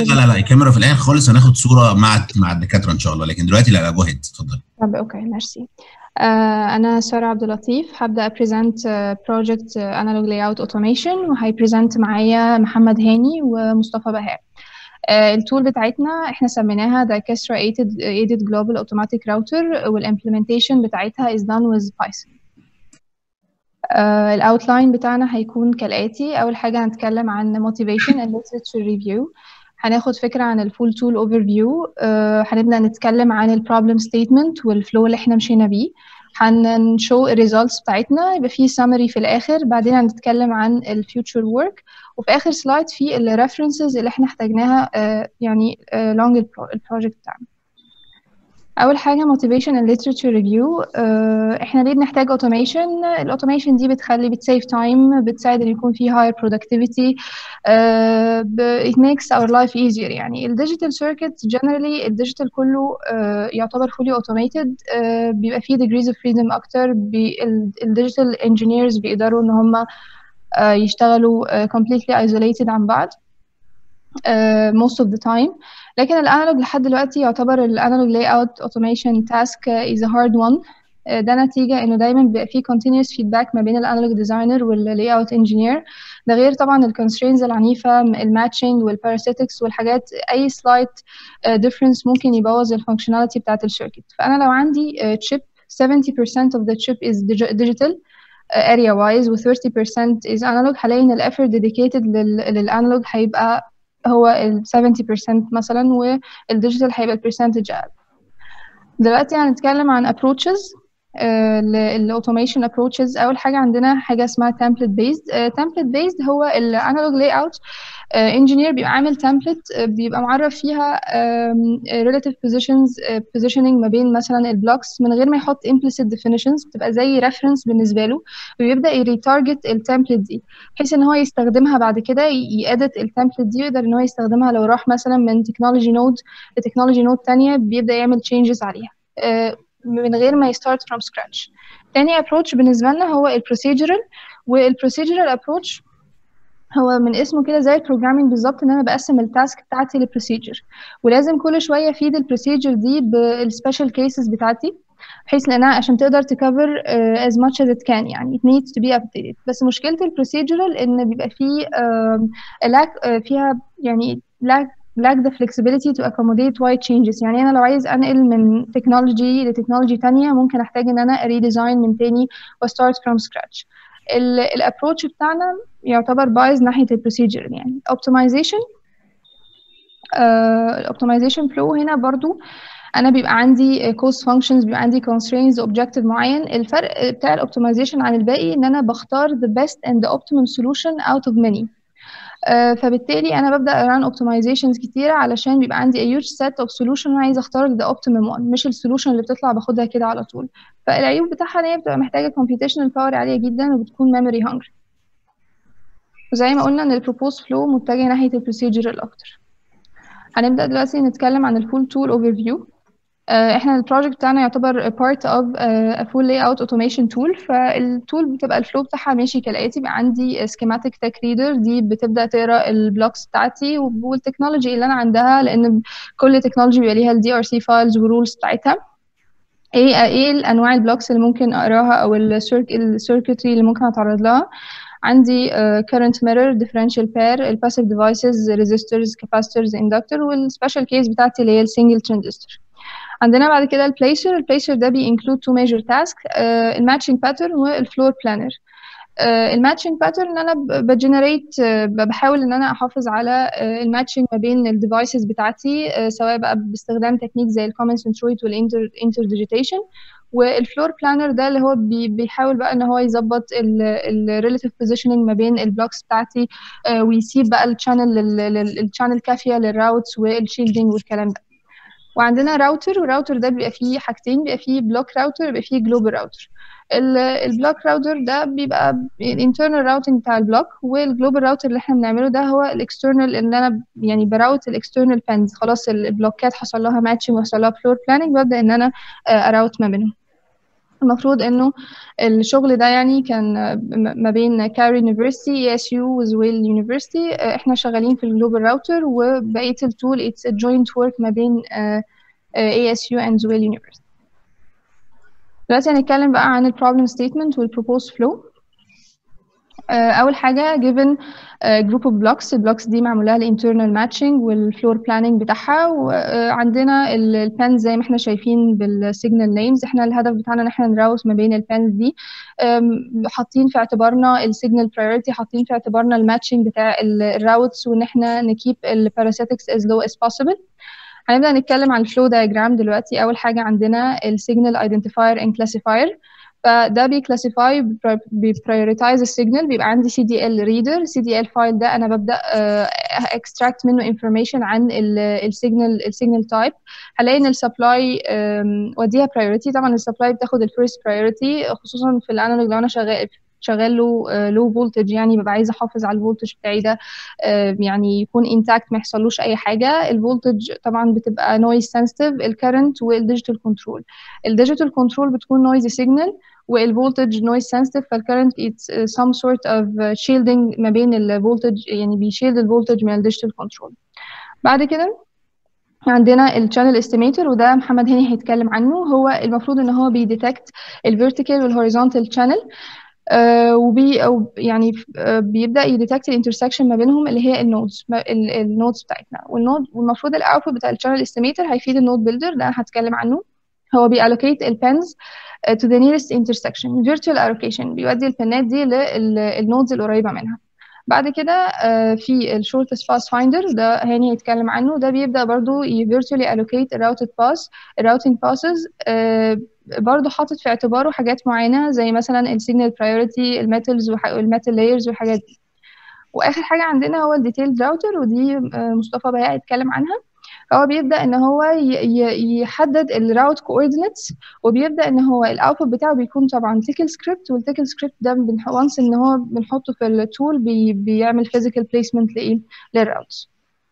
لا لا لا الكاميرا في الاخر خالص هناخد صوره مع مع الدكاتره ان شاء الله لكن دلوقتي لا لا جو هيد اتفضل طب اوكي ميرسي آه، أنا سارة عبد اللطيف هبدأ أبريزنت بروجكت أنالوج لاي أوت أوتوميشن وهيبريزنت معايا محمد هاني ومصطفى بهاء التول بتاعتنا احنا سميناها Dicastra Aided, Aided Global Automatic Router والimplementation بتاعتها is done with Python. الاوتلاين بتاعنا هيكون كالآتي أول حاجة هنتكلم عن motivation and literature review هناخد فكرة عن الفول تول اوفر فيو هنبدأ نتكلم عن البروبلم ستيتمنت والفلو اللي احنا مشينا بيه هنشو الريزلتس بتاعتنا يبقى في سامري في الاخر بعدين هنتكلم عن الفيوتشر ورك وفي اخر سلايد في الريفرنسز اللي احنا احتاجناها يعني لونج البروجكت بتاعنا اول حاجه motivation and literature review uh, احنا ليه بنحتاج automation الاوتوميشن دي بتخلي بتسيف تايم بتساعد ان يكون في higher productivity uh, it makes our life easier يعني الديجيتال circuit generally الديجيتال كله uh, يعتبر fully automated uh, بيبقى فيه degrees of freedom اكتر الديجيتال engineers بيقدروا ان هم uh, يشتغلوا uh, completely isolated عن بعض Uh, most of the time لكن الانالوج لحد دلوقتي يعتبر الانالوج لاي اوت اوتوميشن تاسك is a hard one uh, ده نتيجة انه دايما بيبقى فيه continuous feedback ما بين الانالوج ديزاينر واللاي اوت انجينير ده غير طبعا الكونسترينز العنيفة الماتشنج والباراسيتكس والحاجات اي سلايت uh, difference ممكن يبوظ الفانكشناليتي بتاعت الشركت فانا لو عندي chip 70% of the chip is digital area wise و 30% is analog هلاقي ان الافورت dedicated للانالوج هيبقى هو ال 70% مثلا والديجيتال هيبقى البرسنتج اقل دلوقتي هنتكلم عن approaches الاوتوميشن ابروتشز اول حاجه عندنا حاجه اسمها template based template based هو الانالوج لاي اوت انجينير بيبقى عامل template بيبقى معرف فيها relative positions positioning ما بين مثلا البلوكس من غير ما يحط implicit definitions بتبقى زي reference بالنسبه له ويبدا يريتارجت التمبلت دي بحيث ان هو يستخدمها بعد كده يأدت التمبلت دي ويقدر ان هو يستخدمها لو راح مثلا من تكنولوجي نود لتكنولوجي نود تانية بيبدا يعمل changes عليها من غير ما يستارت from scratch تاني approach بالنسبة لنا هو البروسيجرال والبروسيجرال approach هو من اسمه كده زي البروجرامينج بالظبط ان انا بقسم التاسك بتاعتي لبروسيجر ولازم كل شويه افيد البروسيجر دي بالسبيشال كيسز بتاعتي بحيث لانها عشان تقدر تكفر uh, as much as it can يعني it needs to be updated بس مشكله البروسيجرال ان بيبقى فيه uh, lack uh, فيها يعني lack lack the flexibility to accommodate wide changes يعني انا لو عايز انقل من تكنولوجي لتكنولوجي تانية ممكن احتاج ان انا ريديزاين من تاني وستارت from scratch الابروتش بتاعنا يعتبر بايظ ناحيه البروسيجر يعني optimization الاوبتمايزيشن فلو هنا برضو انا بيبقى عندي cost functions بيبقى عندي constraints objective معين الفرق بتاع الاوبتمايزيشن عن الباقي ان انا بختار the best and the optimum solution out of many Uh, فبالتالي انا ببدا اران اوبتمايزيشنز كتيره علشان بيبقى عندي a huge set of solution وانا عايزه اختار the optimum one مش السولوشن اللي بتطلع باخدها كده على طول فالعيوب بتاعها ان هي بتبقى محتاجه computational power عاليه جدا وبتكون memory hungry وزي ما قلنا ان البروبوز فلو متجه ناحيه البروسيجرال اكتر هنبدا دلوقتي نتكلم عن الفول تول اوفر فيو احنا البروجكت بتاعنا يعتبر part of a full layout automation tool فالتول بتبقى الفلو بتاعها ماشي كالاتي بقى عندي schematic tech reader دي بتبدا تقرا البلوكس بتاعتي والتكنولوجي اللي انا عندها لان كل تكنولوجي بيبقى ليها الدي ار سي فايلز ورولز بتاعتها ايه ايه الانواع البلوكس اللي ممكن اقراها او السيركتري اللي ممكن اتعرض لها عندي uh, current mirror differential pair ال passive devices resistors capacitors inductor والspecial case بتاعتي اللي هي السنجل transistor عندنا بعد كده البليسر البليسر ده بينكلود تو ميجر تاسك الماتشنج باترن والفلور بلانر الماتشنج باترن ان انا بجنريت بحاول ان انا احافظ على الماتشنج ما بين الديفايسز بتاعتي سواء بقى باستخدام تكنيك زي الكومن سنترويد والانتر ديجيتيشن والفلور بلانر ده اللي هو بيحاول بقى ان هو يظبط الريليتيف بوزيشننج ما بين البلوكس بتاعتي ويسيب بقى الشانل الشانل كافيه للراوتس والشيلدنج والكلام ده وعندنا راوتر والراوتر ده بيبقى فيه حاجتين بيبقى فيه بلوك راوتر بيبقى فيه جلوبال راوتر البلوك راوتر ده بيبقى الانترنال راوتنج بتاع البلوك والجلوبال راوتر اللي احنا بنعمله ده هو الاكسترنال ان انا يعني براوت الاكسترنال بانز خلاص البلوكات حصل لها ماتشنج وحصل لها فلور بلاننج ببدا ان انا اراوت ما بينهم المفروض انه الشغل ده يعني كان ما بين كاري يونيفرسيتي اي اس يو وزويل يونيفرسيتي احنا شغالين في الجلوبال راوتر وبقيه التول اتس جوينت ورك ما بين اي اس يو اند زويل يونيفرسيتي دلوقتي هنتكلم بقى عن البروبلم ستيتمنت والبروبوز فلو اول حاجه given جروب اوف بلوكس البلوكس دي معمول لها الانترنال ماتشنج والفلور بلاننج بتاعها وعندنا البانز زي ما احنا شايفين بالسيجنال نيمز احنا الهدف بتاعنا ان احنا نراوت ما بين البانز دي حاطين في اعتبارنا السيجنال برايورتي حاطين في اعتبارنا الماتشنج بتاع الراوتس وان احنا نكيب الباراسيتكس as low as possible هنبدا نتكلم عن الفلو دايجرام دلوقتي اول حاجه عندنا السيجنال ايدنتيفاير اند كلاسيفاير فده بيكلاسيفاي بيبرايورتايز السيجنال بيبقى عندي سي دي ال ريدر سي دي ال فايل ده انا ببدا اكستراكت منه انفورميشن عن السيجنال السيجنال تايب هلاقي ان السبلاي وديها برايورتي طبعا السبلاي بتاخد الفيرست برايورتي خصوصا في الانالوج لو انا شغال شغال له لو فولتج يعني ببقى عايزه احافظ على الفولتج بتاعي ده يعني يكون انتاكت ما يحصلوش اي حاجه الفولتج طبعا بتبقى نويز سنسيتيف الكرنت والديجيتال كنترول الديجيتال كنترول بتكون نويزي سيجنال والفولتج نويز سنسيتيف فالكرنت اتس سم سورت اوف شيلدنج ما بين الفولتج يعني بيشيلد الفولتج من الديجيتال كنترول بعد كده عندنا الشانل استيميتر وده محمد هاني هيتكلم عنه هو المفروض ان هو بيديتكت الفيرتيكال والهوريزونتال شانل آه وبي أو يعني آه بيبدا يديتكت الانترسكشن ما بينهم اللي هي النودز النودز بتاعتنا والنود والمفروض الاوتبوت بتاع الشانل استيميتر هيفيد النود بيلدر ده هتكلم عنه هو بيالوكيت البنز to the nearest intersection virtual allocation بيودي البنات دي للنودز القريبه منها بعد كده آه في الشورتست باس فايندر ده هاني هيتكلم عنه ده بيبدا برضو virtually allocate الراوتد باس الراوتنج باسز برضه حاطط في اعتباره حاجات معينه زي مثلا السيجنال برايورتي الميتالز والميتال لايرز والحاجات دي واخر حاجه عندنا هو الديتيلد راوتر ودي مصطفى بهاء هيتكلم عنها هو بيبدا ان هو يحدد الراوت كوردينتس وبيبدا ان هو الاوتبوت بتاعه بيكون طبعا تيكل سكريبت والتيكل سكريبت ده وانس ان هو بنحطه في التول بي بيعمل فيزيكال بليسمنت لايه للراوتس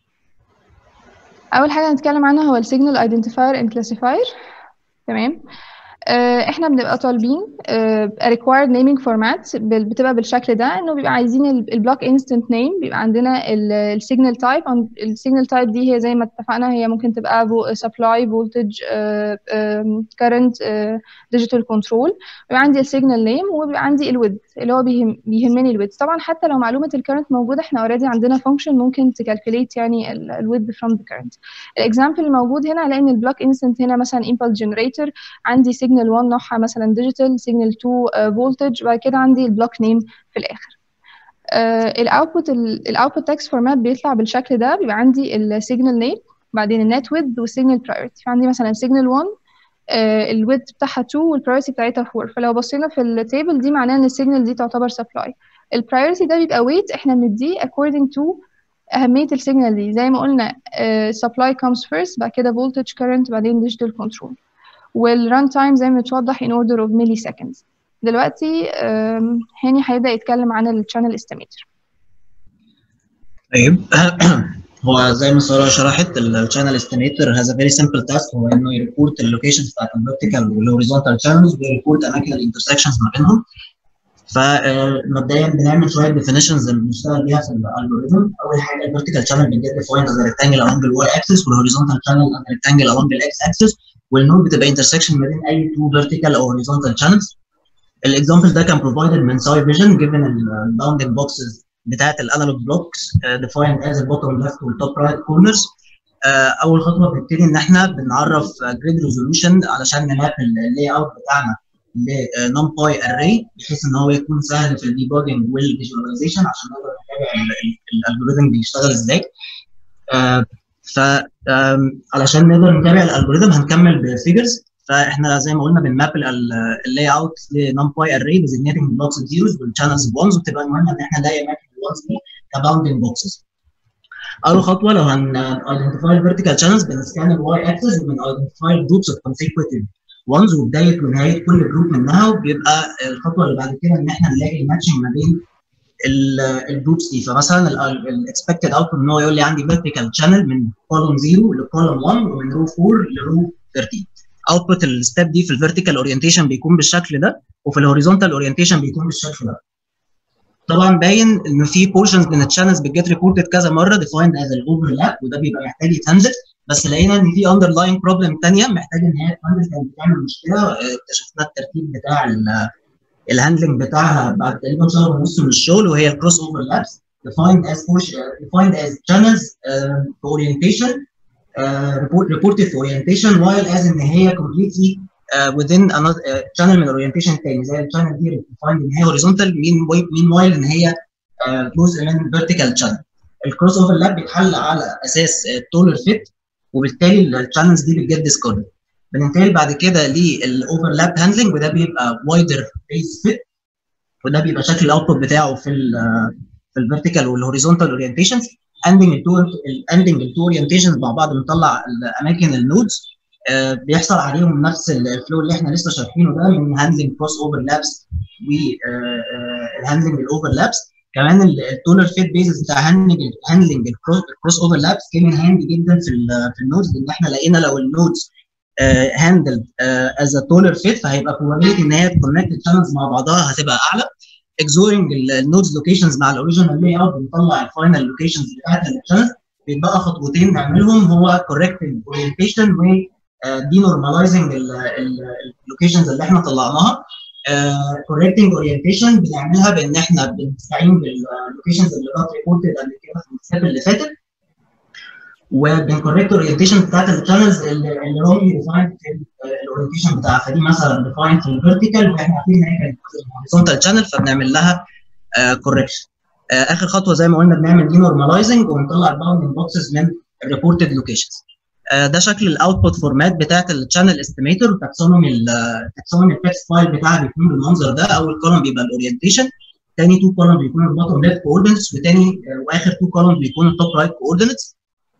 اول حاجه هنتكلم عنها هو السيجنال ايدنتيفاير اند كلاسيفاير تمام احنا بنبقى طالبين required naming format بتبقى بالشكل ده انه بيبقى عايزين البلوك انستنت نيم بيبقى عندنا السيجنال تايب السيجنال تايب دي هي زي ما اتفقنا هي ممكن تبقى سبلاي فولتج كرنت ديجيتال كنترول بيبقى عندي السيجنال نيم وبيبقى عندي الويد اللي هو بيهم بيهمني الويد طبعا حتى لو معلومه الكرنت موجوده احنا اوريدي عندنا فانكشن ممكن تكالكوليت يعني الويد فروم ذا كرنت الاكزامبل الموجود هنا هلاقي ان البلوك انستنت هنا مثلا امبلس جنريتور عندي سيجنال 1 نوعها مثلا ديجيتال سيجنال 2 فولتج وبعد كده عندي البلوك نيم في الاخر الاوتبوت الاوتبوت تكست فورمات بيطلع بالشكل ده بيبقى عندي السيجنال نيم بعدين النت ويد والسيجنال برايورتي فعندي مثلا سيجنال 1 الويد بتاعها 2 والبرايورتي بتاعتها 4 فلو بصينا في التيبل دي معناها ان السيجنال دي تعتبر سبلاي البرايورتي ده بيبقى ويت احنا بنديه according to أهمية السيجنال دي زي ما قلنا uh, supply comes first بعد كده voltage current بعدين digital control والران تايم زي ما متوضح in order of milliseconds دلوقتي هاني هيبدأ يتكلم عن الشانل استيميتر طيب هو زي ما ساره شرحت الشانل استيميتر هاز ا فيري سمبل تاسك هو انه يريبورت اللوكيشنز بتاعت الفيرتيكال والهوريزونتال شانلز ويريبورت اماكن الانترسكشنز ما بينهم فمبدئيا بنعمل شويه ديفينيشنز بنشتغل بيها في الالجوريثم اول حاجه الفيرتيكال شانل بنجيت ديفايند از ريكتانجل along الواي اكسس والهوريزونتال شانل از ريكتانجل along الاكس اكسس والنود بتبقى انترسكشن ما بين اي تو فيرتيكال او هوريزونتال شانلز الاكزامبل ده كان بروفايدد من ساي فيجن جيفن الباوندنج بوكسز بتاعت الانالوج بلوكس ديفايند از البوتوم ليفت والتوب رايت كورنرز اول خطوه بنبتدي ان احنا بنعرف جريد ريزولوشن علشان نماب اللاي اوت بتاعنا لنمباي اري بحيث ان هو يكون سهل في الديباجنج والفيجواليزيشن عشان نقدر نتابع الالجوريثم بيشتغل ازاي ف علشان نقدر نتابع الالجوريثم هنكمل بفيجرز فاحنا زي ما قلنا بنماب اللاي اوت لنمباي اري ديزيجنيتنج البلوكس زيروز والشانلز بونز وبتبقى المهم ان احنا نلاقي اماكن البونز دي كباوندنج بوكسز اول خطوه لو هن ايدنتيفاي الفيرتيكال شانلز بنسكان الواي اكسس وبن ايدنتيفاي جروبس اوف كونسيكوتيف وانز وبدايه ونهايه كل جروب منها وبيبقى الخطوه اللي بعد كده ان احنا نلاقي الماتشنج ما بين الجروبس دي فمثلا الاكسبكتد اوتبوت ان هو يقول لي عندي فيرتيكال شانل من كولوم 0 لكولوم 1 ومن رو 4 لرو 13 الاوتبوت الستيب دي في الفيرتيكال اورينتيشن بيكون بالشكل ده وفي الهوريزونتال اورينتيشن بيكون بالشكل ده طبعا باين ان في بورشنز من الشانلز بتجيت ريبورتد كذا مره ديفايند از الاوفرلاب وده بيبقى محتاج يتهندل بس لقينا ان في اندرلاين بروبلم ثانيه محتاج ان هي تتهندل كانت بتعمل مشكله اكتشفنا الترتيب بتاع الهاندلنج بتاعها بعد تقريبا شهر ونص من الشغل وهي الكروس اوفرلابس defined as defined as channels uh, orientation uh, report, reported for orientation while as ان هي completely uh, within another uh, channel من orientation تاني زي الشانل دي defined ان هي horizontal mean meanwhile ان هي uh, جزء من vertical channel الكروس اوفرلاب بيتحل على اساس تولر فيت وبالتالي الشانلز دي بتجت ديسكارد بننتقل بعد كده للاوفرلاب هاندلنج وده بيبقى وايدر بيس فيت وده بيبقى شكل الاوتبوت بتاعه في ال في الفيرتيكال والهوريزونتال اورينتيشنز اندنج التو الاندنج التو اورينتيشنز مع بعض بنطلع الاماكن النودز آه بيحصل عليهم نفس الفلو اللي احنا لسه شارحينه ده من هاندلنج كروس اوفرلابس والهاندلنج الاوفرلابس كمان التولر فيت بيزز بتاع هاندلنج هاندلنج الكروس اوفرلابس كان هاندي جدا في ال في النودز لان احنا لقينا لو النودز هاندلد از ا تولر فيت فهيبقى probability ان هي تكونكت الشانلز مع بعضها هتبقى اعلى اكزورنج النودز لوكيشنز مع الاوريجينال لاي اوت بنطلع الفاينل لوكيشنز بتاعت الشانلز بيتبقى خطوتين نعملهم هو كوركتنج اورينتيشن و دي نورماليزنج اللوكيشنز اللي احنا طلعناها كوركتنج اورينتيشن بنعملها بان احنا بنستعين باللوكيشنز اللي كانت ريبورتد قبل كده في الستيب اللي فاتت وبنكوركت اورينتيشن بتاعت الشانلز اللي رونلي ديفايند في الاورينتيشن بتاعها فدي مثلا ديفايند في الفيرتيكال واحنا عارفين ان هي كانت هوريزونتال شانل فبنعمل لها كوركشن uh, uh, اخر خطوه زي ما قلنا بنعمل دي نورماليزنج ونطلع الباوندنج بوكسز من الريبورتد لوكيشنز uh, ده شكل الاوتبوت فورمات بتاعت الشانل استيميتور وتاكسونومي التاكسونومي التكست فايل بتاعها بيكون بالمنظر ده اول كولوم بيبقى الاورينتيشن تاني تو كولوم بيكون البوتوم ليفت كوردينتس وتاني واخر تو كولوم بيكون التوب رايت كوردينتس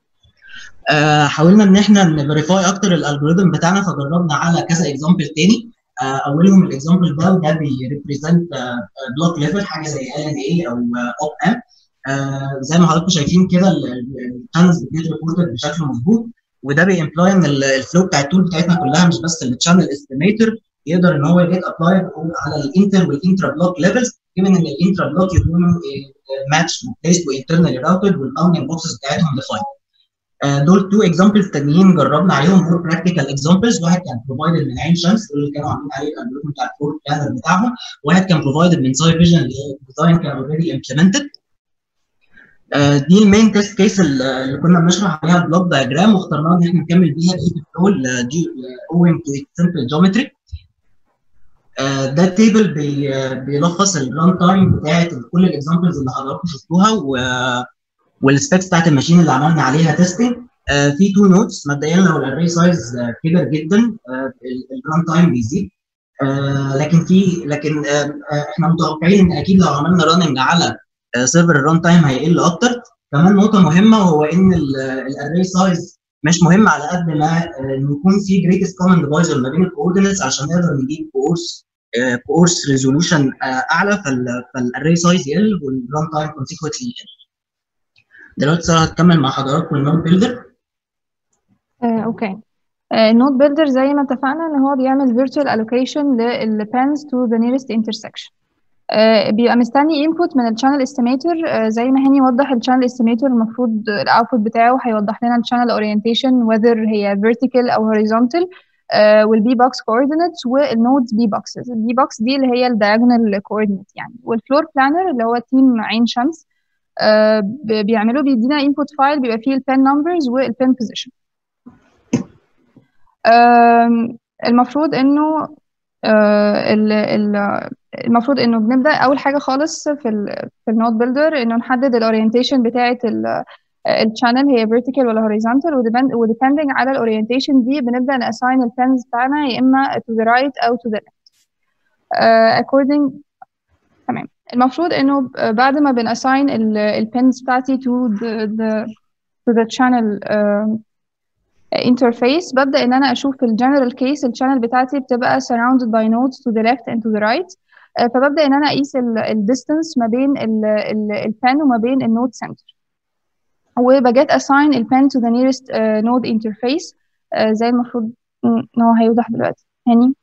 آه حاولنا ان احنا نفيريفاي اكتر الالجوريثم بتاعنا فجربنا على كذا اكزامبل تاني آه اولهم الاكزامبل ده وده بيريبريزنت بلوك ليفل حاجه زي ال ان اي او اوب ام آه زي ما حضراتكم شايفين كده الشانلز بتجيت ريبورتد بشكل مظبوط وده بيمبلاي ان الفلو بتاع التول بتاعتنا كلها مش بس الشانل استيميتور يقدر ان هو يجيت ابلايد على الانتر والانترا بلوك ليفلز given ان الانترا بلوك يكونوا ماتش بيست وانترنالي راوتد والباوندنج بوكسز بتاعتهم ديفايند دول تو اكزامبلز تانيين جربنا عليهم مور براكتيكال اكزامبلز واحد كان بروفايدد من عين شمس اللي كانوا عاملين عليه الالجوريثم بتاع الفور بلانر بتاعهم واحد كان بروفايدد من ساي فيجن اللي هي ديزاين كان اوريدي امبلمنتد دي المين تيست كيس اللي كنا بنشرح عليها البلوك دايجرام واخترناها ان احنا نكمل بيها بقيه الفلو دي اوينج تو سمبل جيومتري ده التيبل بي بيلخص الران تايم بتاعت كل الاكزامبلز اللي حضراتكم شفتوها و والسبيكس بتاعت الماشين اللي عملنا عليها تيستنج آه في تو نوتس مبدئيا لو الاري سايز آه كبر جدا آه الران تايم بيزيد آه لكن في لكن آه احنا متوقعين ان اكيد لو عملنا راننج على آه سيرفر الران تايم هيقل اكتر كمان نقطه مهمه وهو ان الاري سايز مش مهم على قد ما آه يكون في جريتست كومن ديفايزر ما بين الكوردينتس عشان نقدر نجيب كورس كورس ريزولوشن اعلى فالاري سايز يقل والران تايم كونسيكوينتلي يقل دلوقتي ساره هتكمل مع حضراتكم النود بيلدر آه، اوكي النود بيلدر زي ما اتفقنا ان هو بيعمل virtual allocation للبانز to the nearest intersection آه، بيبقى مستني input من الشانل استيميتور زي ما هاني وضح الشانل استيميتور المفروض الاوتبوت بتاعه هيوضح لنا الشانل اورينتيشن whether هي vertical او horizontal والبي بوكس coordinates والنودز بي بوكسز البي بوكس دي اللي هي الدايجونال coordinate يعني والفلور بلانر اللي هو تيم عين شمس Uh, بيعملوا بيدينا input فايل بيبقى فيه البين نمبرز والبين بوزيشن uh, المفروض انه uh, المفروض انه بنبدا اول حاجه خالص في ال في النود بيلدر انه نحدد الاورينتيشن بتاعه الشانل هي vertical ولا horizontal وديبندنج على الاورينتيشن دي بنبدا ناساين البنز بتاعنا يا اما to the right او to the left according تمام المفروض انه بعد ما بنassign البنز بتاعتي to the, the to the channel uh, interface ببدأ ان انا اشوف في الجنرال كيس الشانل بتاعتي بتبقى surrounded by nodes to the left and to the right uh, فببدأ ان انا اقيس الديستانس ما بين البن وما بين النود سنتر وبجت assign البن to the nearest uh, node interface uh, زي المفروض ان هو هيوضح دلوقتي هاني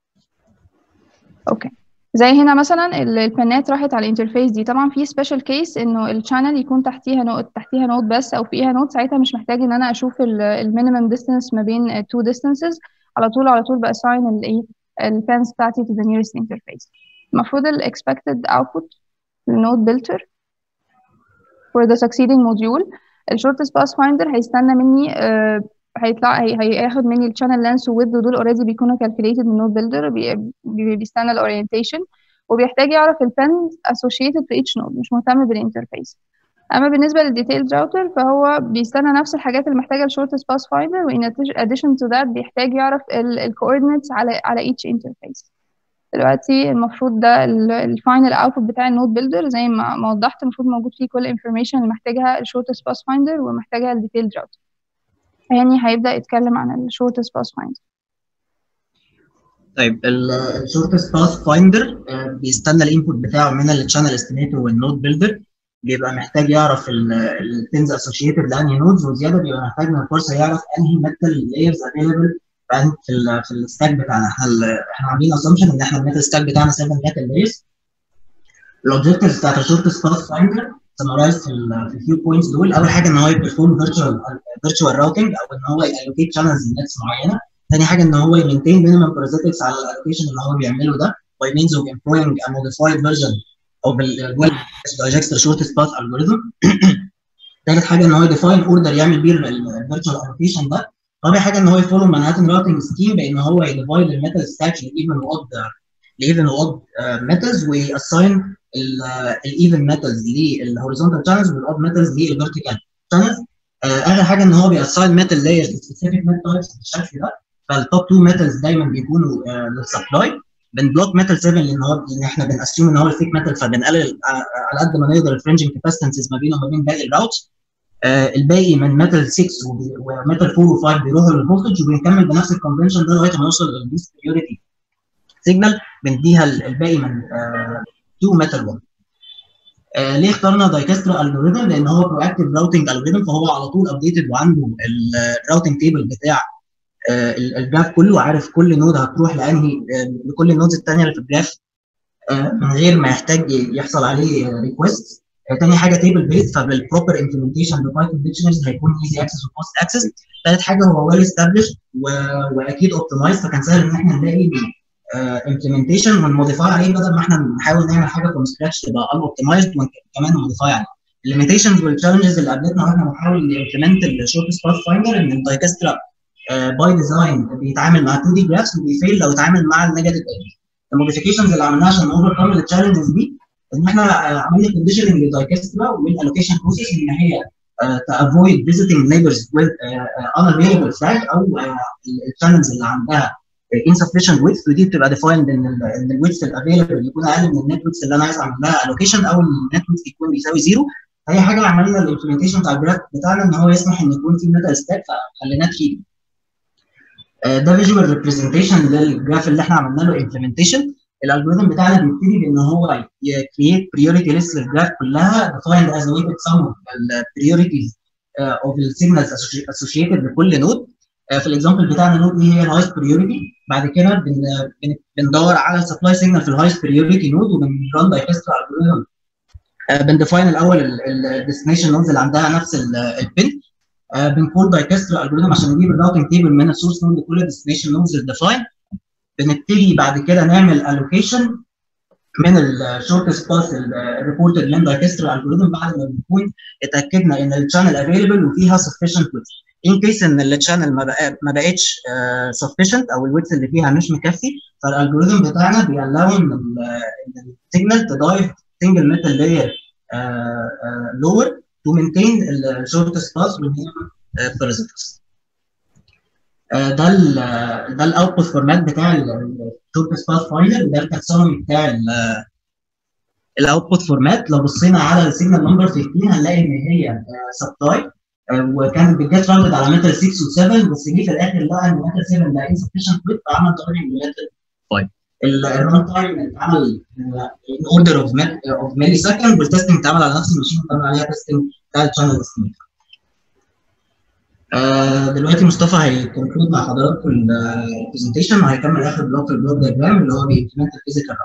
اوكي زي هنا مثلا البنات راحت على الانترفيس دي طبعا في سبيشال كيس انه الشانل يكون تحتيها نوت تحتيها نوت بس او فيها نوت ساعتها مش محتاج ان انا اشوف المينيمم ديستانس ما بين تو ديستانسز على طول على طول باساين الايه البانز بتاعتي to the nearest interface المفروض ال expected output للنود builder for the succeeding module ال shortest path finder هيستنى مني uh, هيطلع هي هياخد مني الشانل لانس وويدث دول اوريدي بيكونوا calculated من نود بيلدر بي بي بيستنى الاورينتيشن وبيحتاج يعرف البنز associated في each node مش مهتم بالانترفيس اما بالنسبه للديتيلد راوتر فهو بيستنى نفس الحاجات اللي محتاجه الشورتست باس فايندر وان addition to that بيحتاج يعرف الكوردينيتس على على each interface دلوقتي المفروض ده الفاينل اوتبوت بتاع النود بيلدر زي ما ما وضحت المفروض موجود فيه كل الانفورميشن اللي محتاجها الشورتست باس فايندر ومحتاجها الديتيلد راوتر يعني هيبدأ يتكلم عن الشورتست باس فايندر طيب الشورتست باث فايندر بيستنى الانبوت بتاعه من الشانل استيميتور والنود بيلدر بيبقى محتاج يعرف البنز اسوشيتد لانهي نودز وزياده بيبقى محتاج من الكورس يعرف انهي ميتال لايرز افيلبل في ال في الستاك بتاعنا احنا احنا عاملين اسامبشن ان احنا الميتال ستاك بتاعنا 7 ميتال لايرز الاوبجكتيفز بتاعت الشورتست باث فايندر سمرايز في في الفيو بوينتس دول اول حاجه ان هو يبرفورم فيرتشوال فيرتشوال راوتنج او ان هو يالوكيت شانلز لنتس معينه ثاني حاجه ان هو يمنتين مينيمم بارازيتكس على الالوكيشن اللي هو بيعمله ده by means of employing a modified version of the well digester shortest path algorithm ثالث حاجه ان هو يديفاين اوردر يعمل بيه الفيرتشوال الوكيشن ده رابع حاجه ان هو يفولو مانهاتن راوتنج سكيم بان هو يديفايد الميتال ستاك لايفن واود لايفن واود ميتالز وياساين الايفن ميتالز للهوريزونتال شانلز والاود ميتالز للفيرتيكال شانلز اخر حاجه ان هو بياساين ميتال لايرز سبيسيفيك ميتال تايبس بالشكل ده فالتوب 2 ميتالز دايما بيكونوا للسبلاي بنبلوك ميتال 7 لان هو لان احنا بنأسيوم ان هو الفيك ميتال فبنقلل على قد ما نقدر الفرنجنج كاباسيتنسز ما بينه وما بين باقي الراوتس آه الباقي من ميتال 6 وميتال 4 و5 بيروحوا للفولتج وبنكمل بنفس الكونفنشن ده لغايه ما نوصل للبيس بيوريتي سيجنال بنديها الباقي من 2 ميتال 1 آه ليه اخترنا دايكسترا الجوريثم؟ لان هو برو اكتيف راوتنج الجوريثم فهو على طول ابديتد وعنده الراوتنج تيبل بتاع آه الجراف كله عارف كل نود هتروح لانهي آه لكل النودز الثانيه اللي في الجراف من غير ما يحتاج يحصل عليه ريكوست تاني حاجه تيبل بيت فبالبروبر امبلمنتيشن لبايثون ديكشنريز هيكون ايزي اكسس وفاست اكسس ثالث حاجه هو ويل استابلش واكيد اوبتمايز فكان سهل ان احنا نلاقي امبلمنتيشن ونموديفاي عليه بدل ما احنا نحاول نعمل حاجه فروم سكراتش تبقى ان اوبتمايزد وكمان نموديفاي عليه الليميتيشنز والتشالنجز اللي قابلتنا واحنا بنحاول نمبلمنت الشورتست باث فايندر ان الدايكسترا باي ديزاين بيتعامل مع 2 دي جرافس وبيفيل لو اتعامل مع النيجاتيف ايدج الموديفيكيشنز اللي عملناها عشان اوفركم التشالنجز دي ان احنا عملنا كونديشننج للدايكسترا والالوكيشن بروسيس ان هي تافويد فيزيتنج نيبرز with unavailable flag او الشانلز اللي عندها insufficient width ودي بتبقى defined ان ان الويدث الافيلبل يكون اقل من النت ويدث اللي انا عايز اعمل لها allocation او النت ويدث يكون بيساوي زيرو فهي حاجه عملنا الامبلمنتيشن بتاع الجراف بتاعنا ان هو يسمح ان يكون في ميتال ستاك فخليناه 3 ده فيجوال ريبريزنتيشن للجراف اللي احنا عملنا له امبلمنتيشن الالجوريثم بتاعنا بيبتدي بان هو يكريت بريوريتي ليست للجراف كلها defined as a weighted sum of the priorities uh, of the signals associated بكل نود uh, في الاكزامبل بتاعنا نود دي هي الهايست بريوريتي بعد كده بن, بن, بندور على السبلاي سيجنال في الهايست بريوريتي نود وبنران دايكسترا الجوريثم uh, بنديفاين الاول الديستنيشن نودز اللي عندها نفس البن بنكول دايكسترا الجوريثم عشان نجيب الراوتنج تيبل من السورس نود لكل الديستنيشن نودز الديفاين بنبتدي بعد كده نعمل الوكيشن من الشورتست باث الريبورتد من دايكسترا الجوريثم بعد ما بنكون اتاكدنا ان الشانل افيلبل وفيها sufficient width ان كيس ان الشانل ما بقى ما بقتش sufficient او الويدث اللي فيها مش مكفي فالالجوريثم بتاعنا بيلاو ان السيجنال تدايف سنجل ميتال لاير لور تو مينتين الشورتست باث والمينيمم بارازيتكس ده ال ده الاوتبوت فورمات بتاع الشورتست باث فايندر وده التاكسونومي بتاع الاوتبوت فورمات لو بصينا على السيجنال نمبر 15 هنلاقي ان هي سبتايب وكانت بتجت راوندد على ميتال 6 و7 بس جه في الاخر لقى ان ميتال 7 ده انسفشنت ويت فعمل تارجنج لميتال 5 الران تايم اتعمل ان اوردر اوف اوف ملي سكند والتستنج اتعمل على نفس الماشين اتعمل عليها تستنج بتاع الشانل استيميتر دلوقتي مصطفى هيكونكلود مع حضراتكم البرزنتيشن وهيكمل اخر بلوك البلوك دايجرام اللي هو بيمبلمنت الفيزيكال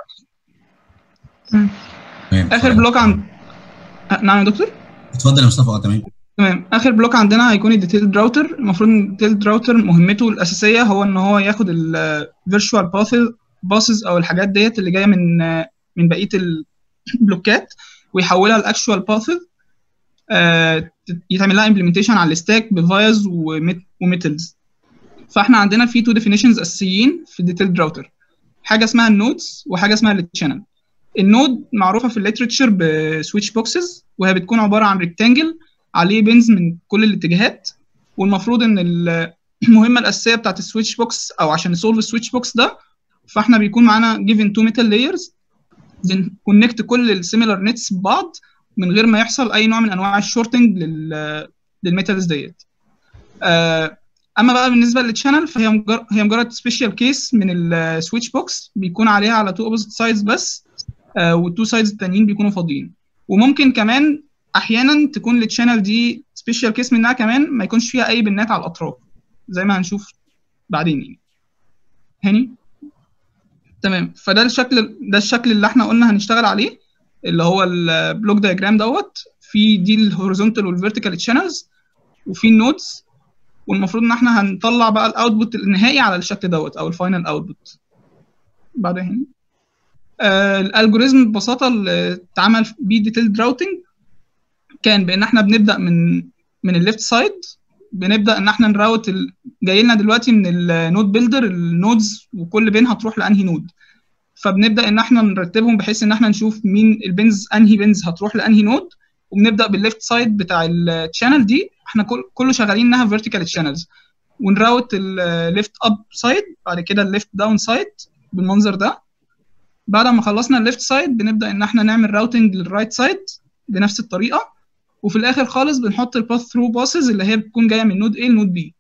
اخر بلوك عن نعم يا دكتور اتفضل يا مصطفى اه تمام تمام اخر بلوك عندنا هيكون الديتيلد راوتر المفروض ان الديتيلد راوتر مهمته الاساسيه هو ان هو ياخد الفيرتشوال باسز او الحاجات ديت اللي جايه من من بقيه البلوكات ويحولها لاكشوال باثز يتعمل لها امبلمنتيشن على الستاك بفايز وميتلز فاحنا عندنا في تو ديفينيشنز اساسيين في الديتيلد راوتر حاجه اسمها النودز وحاجه اسمها التشانل النود معروفه في الليترشر بسويتش بوكسز وهي بتكون عباره عن ريكتانجل عليه بنز من كل الاتجاهات والمفروض ان المهمه الاساسيه بتاعت السويتش بوكس او عشان نسولف السويتش بوكس ده فاحنا بيكون معانا جيفن تو ميتال لايرز بنكونكت كل السيميلر نتس ببعض من غير ما يحصل اي نوع من انواع الشورتنج لل للميتالز ديت اما بقى بالنسبه للتشانل فهي مجرد هي مجرد سبيشال كيس من السويتش بوكس بيكون عليها على تو اوبوزيت سايدز بس والتو سايدز التانيين بيكونوا فاضيين وممكن كمان احيانا تكون التشانل دي سبيشال كيس منها كمان ما يكونش فيها اي بنات على الاطراف زي ما هنشوف بعدين يعني هاني تمام فده الشكل ده الشكل اللي احنا قلنا هنشتغل عليه اللي هو البلوك دايجرام دوت في دي الهوريزونتال والفيرتيكال تشانلز وفي النودز والمفروض ان احنا هنطلع بقى الاوتبوت النهائي على الشكل دوت او الفاينل اوتبوت بعدين آه الالجوريزم ببساطه اللي اتعمل بيه ديتيلد راوتنج كان بان احنا بنبدا من من الليفت سايد بنبدا ان احنا نراوت ال... جاي لنا دلوقتي من النود بيلدر النودز وكل بين هتروح لانهي نود فبنبدا ان احنا نرتبهم بحيث ان احنا نشوف مين البنز انهي بنز هتروح لانهي نود وبنبدا بالليفت سايد بتاع الشانل دي احنا كل كله شغالين انها فيرتيكال شانلز ونراوت الليفت اب سايد بعد كده الليفت داون سايد بالمنظر ده بعد ما خلصنا الليفت سايد بنبدا ان احنا نعمل راوتنج للرايت سايد بنفس الطريقه وفي الاخر خالص بنحط الباث ثرو باسز اللي هي بتكون جايه من نود A لنود B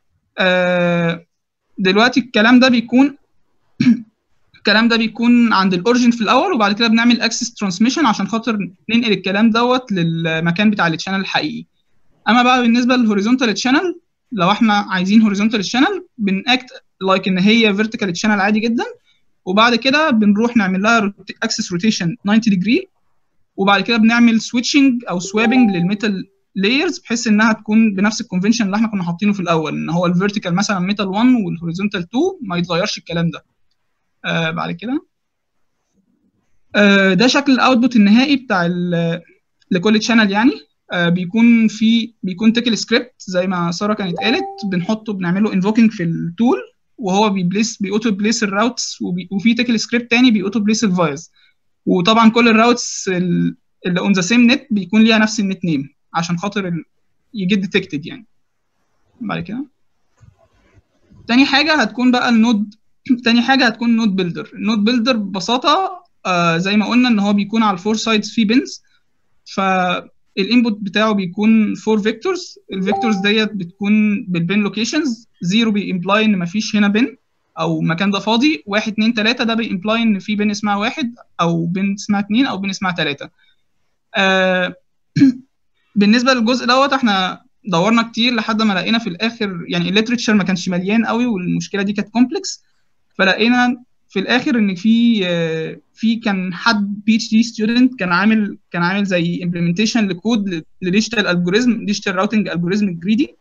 آه دلوقتي الكلام ده بيكون الكلام ده بيكون عند الاورجن في الاول وبعد كده بنعمل اكسس ترانسميشن عشان خاطر ننقل الكلام دوت للمكان بتاع التشانل الحقيقي اما بقى بالنسبه للهوريزونتال تشانل لو احنا عايزين هوريزونتال تشانل بنأكت لايك ان هي فيرتيكال تشانل عادي جدا وبعد كده بنروح نعمل لها اكسس روتيشن 90 ديجري وبعد كده بنعمل سويتشنج او سوابنج للميتال لايرز بحيث انها تكون بنفس الكونفنشن اللي احنا كنا حاطينه في الاول ان هو الفيرتيكال مثلا ميتال 1 والهوريزونتال 2 ما يتغيرش الكلام ده آه بعد كده آه ده شكل الاوتبوت النهائي بتاع لكل تشانل يعني آه بيكون في بيكون تيكل سكريبت زي ما ساره كانت قالت بنحطه بنعمله انفوكينج في التول وهو بيبليس بيوتو بليس الراوتس وفي تيكل سكريبت تاني بيوتو بليس الفايز وطبعا كل الراوتس اللي اون ذا سيم نت بيكون ليها نفس النت نيم عشان خاطر يجيت ديتكتد يعني بعد كده تاني حاجه هتكون بقى النود تاني حاجه هتكون نود بيلدر النود بيلدر ببساطه آه زي ما قلنا ان هو بيكون على الفور سايدز فيه بنز فالانبوت بتاعه بيكون فور فيكتورز الفيكتورز ديت بتكون بالبن لوكيشنز زيرو بيمبلاي ان مفيش هنا بن او المكان ده فاضي واحد اتنين تلاته ده بيمبلاي ان في بن اسمها واحد او بن اسمها اتنين او بن اسمها تلاته آه بالنسبه للجزء دوت احنا دورنا كتير لحد ما لقينا في الاخر يعني الليترشر ما كانش مليان قوي والمشكله دي كانت كومبلكس فلقينا في الاخر ان في في كان حد بي اتش دي ستودنت كان عامل كان عامل زي امبلمنتيشن لكود لديجيتال الجوريزم ديجيتال راوتنج الجوريزم جريدي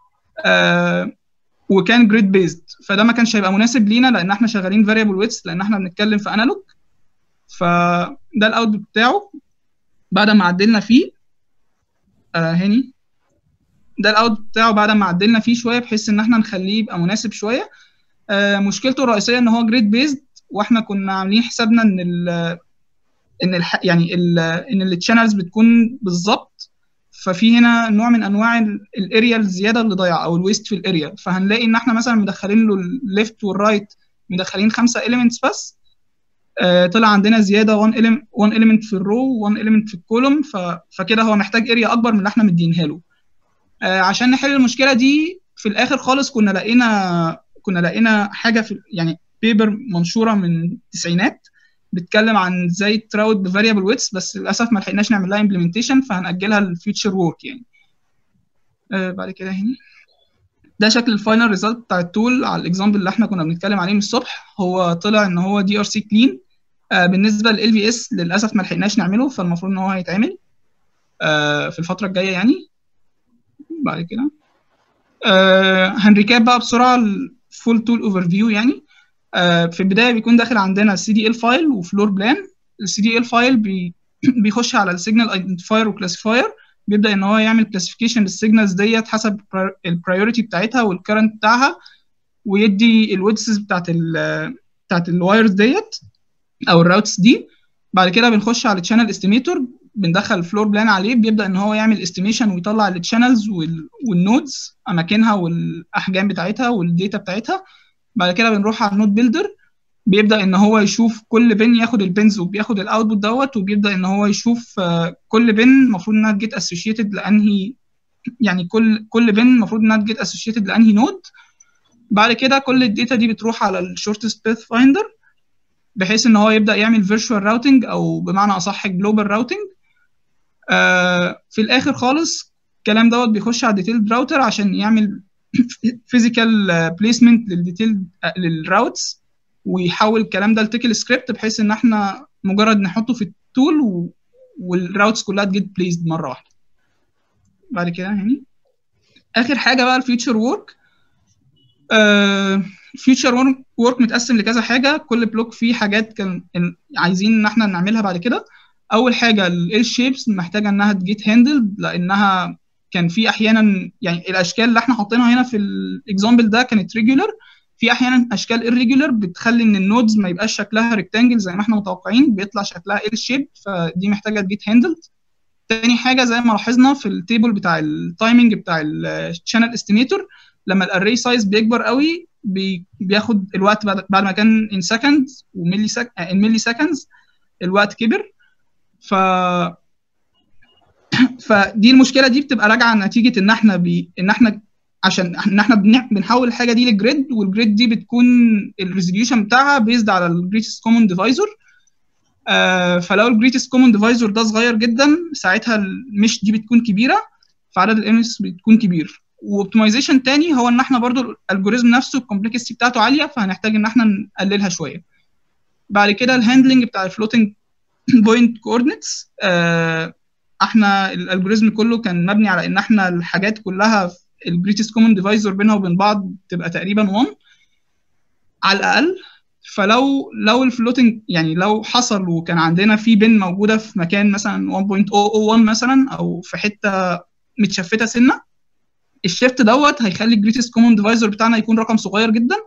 آه وكان جريد بيزد فده ما كانش هيبقى مناسب لينا لان احنا شغالين فاريبل ويتس لان احنا بنتكلم في انالوج فده الاوتبوت بتاعه بعد ما عدلنا فيه آه هاني ده الاوت بتاعه بعد ما عدلنا فيه شويه بحيث ان احنا نخليه يبقى مناسب شويه آه مشكلته الرئيسيه ان هو جريد بيزد واحنا كنا عاملين حسابنا ان ال ان الح يعني ال ان التشانلز بتكون بالظبط ففي هنا نوع من انواع الاريا الزياده اللي ضايعه او الويست في الاريا فهنلاقي ان احنا مثلا مدخلين له الليفت والرايت مدخلين خمسه اليمنتس بس آه طلع عندنا زياده 1 element 1 element في الرو و1 element في الكولوم فكده هو محتاج اريا اكبر من اللي احنا مدينها له آه عشان نحل المشكله دي في الاخر خالص كنا لقينا كنا لقينا حاجه في يعني بيبر منشوره من التسعينات بتتكلم عن ازاي تراود بفاريبل ويتس بس للاسف ما لحقناش نعمل لها امبلمنتيشن فهنأجلها للفيوتشر وورك يعني آه بعد كده هنا ده شكل الفاينل ريزلت بتاع التول على الاكزامبل اللي احنا كنا بنتكلم عليه من الصبح هو طلع ان هو دي ار سي كلين بالنسبه لل في اس للاسف ما لحقناش نعمله فالمفروض ان هو هيتعمل آه في الفتره الجايه يعني بعد كده آه هنريكاب بقى بسرعه الفول تول اوفر فيو يعني آه في البدايه بيكون داخل عندنا سي دي ال فايل وفلور بلان السي دي ال فايل بي بيخش على السيجنال ايدنتيفاير وكلاسيفاير بيبدا ان هو يعمل كلاسيفيكيشن للسيجنالز ديت حسب البرايورتي بتاعتها والكرنت بتاعها ويدي الويدثز بتاعت ال بتاعت الوايرز ديت او الراوتس دي بعد كده بنخش على الشانل استيميتور بندخل الفلور بلان عليه بيبدا ان هو يعمل استيميشن ويطلع الشانلز والنودز اماكنها والاحجام بتاعتها والداتا بتاعتها بعد كده بنروح على النود بيلدر بيبدا ان هو يشوف كل بن ياخد البنز وبياخد الاوتبوت دوت وبيبدا ان هو يشوف كل بن المفروض انها تجيت اسوشيتد لانهي يعني كل كل بن المفروض انها تجيت اسوشيتد لانهي نود بعد كده كل الداتا دي بتروح على الشورتست باث فايندر بحيث ان هو يبدا يعمل فيرتشوال راوتنج او بمعنى اصح جلوبال راوتنج آه في الاخر خالص الكلام دوت بيخش على ديتيلد راوتر عشان يعمل فيزيكال بليسمنت للديتيلد للراوتس ويحول الكلام ده لتيكل سكريبت بحيث ان احنا مجرد نحطه في التول و... والراوتس كلها تجيت بليسد مره واحده بعد كده يعني اخر حاجه بقى الفيوتشر وورك فيوتشر وورك متقسم لكذا حاجه كل بلوك فيه حاجات كان عايزين ان احنا نعملها بعد كده اول حاجه ال شيبس محتاجه انها تجيت هاندلد لانها كان في احيانا يعني الاشكال اللي احنا حاطينها هنا في الاكزامبل ده كانت ريجولر في احيانا اشكال irregular بتخلي ان النودز ما يبقاش شكلها ريكتانجل زي ما احنا متوقعين بيطلع شكلها ال شيب فدي محتاجه تجيت هاندلد تاني حاجه زي ما لاحظنا في التيبل بتاع التايمنج بتاع الشانل استيميتور لما الاري سايز بيكبر قوي بي بياخد الوقت بعد, بعد ما كان ان سكند وملي سك ان ملي سكندز الوقت كبر ف فدي المشكله دي بتبقى راجعه نتيجه ان احنا بي... ان احنا عشان ان احنا بنحول الحاجه دي لجريد والجريد دي بتكون الريزوليوشن بتاعها بيزد على الجريتست كومون ديفايزر فلو الجريتست كومون ديفايزر ده صغير جدا ساعتها المش دي بتكون كبيره فعدد الامس بتكون كبير واوبتمايزيشن تاني هو ان احنا برضو الالجوريزم نفسه الكومبلكسيتي بتاعته عاليه فهنحتاج ان احنا نقللها شويه بعد كده الهاندلنج بتاع الفلوتنج بوينت كوردينتس احنا الالجوريزم كله كان مبني على ان احنا الحاجات كلها الجريتست كومن ديفايزر بينها وبين بعض تبقى تقريبا 1 على الاقل فلو لو الفلوتنج يعني لو حصل وكان عندنا في بن موجوده في مكان مثلا 1.001 مثلا او في حته متشفته سنه الشيفت دوت هيخلي الجريتست كومن ديفايزر بتاعنا يكون رقم صغير جدا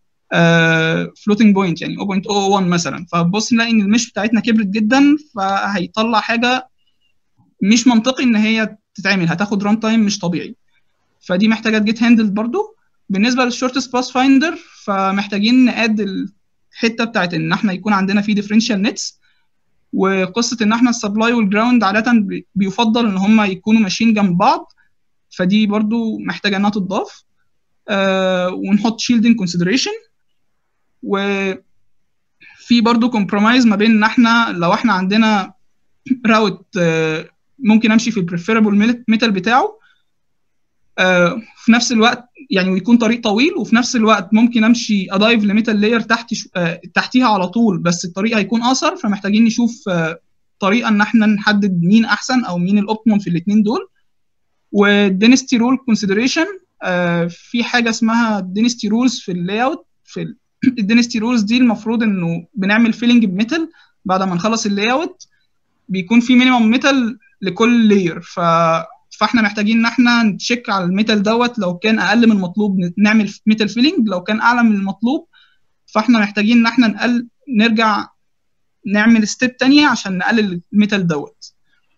فلوتنج بوينت يعني 0.001 مثلا فبص نلاقي ان المش بتاعتنا كبرت جدا فهيطلع حاجه مش منطقي ان هي تتعمل هتاخد ران تايم مش طبيعي فدي محتاجه تجيت هاندلد برضو بالنسبه للشورتست باس فايندر فمحتاجين نقاد الحته بتاعت ان احنا يكون عندنا في ديفرنشال نتس وقصه ان احنا السبلاي والجراوند عاده بيفضل ان هم يكونوا ماشيين جنب بعض فدي برضو محتاجه انها تضاف آه ونحط شيلدنج كونسيدريشن وفي برضو كومبرومايز ما بين ان احنا لو احنا عندنا راوت آه ممكن امشي في البريفيربل ميتال بتاعه آه في نفس الوقت يعني ويكون طريق طويل وفي نفس الوقت ممكن امشي اضايف لميتال لاير تحت شو آه تحتيها على طول بس الطريق هيكون اقصر فمحتاجين نشوف آه طريقه ان احنا نحدد مين احسن او مين الاوبتيموم في الاثنين دول والدينستي رول كونسيدريشن في حاجه اسمها دينستي رولز في اللاي اوت في الدينستي رولز دي المفروض انه بنعمل فيلنج بميتال بعد ما نخلص اللاي اوت بيكون في مينيمم ميتال لكل لاير ف فاحنا محتاجين ان احنا نتشيك على الميتال دوت لو كان اقل من المطلوب نعمل ميتال فيلينج لو كان اعلى من المطلوب فاحنا محتاجين ان احنا نقل نرجع نعمل ستيب تانية عشان نقلل الميتال دوت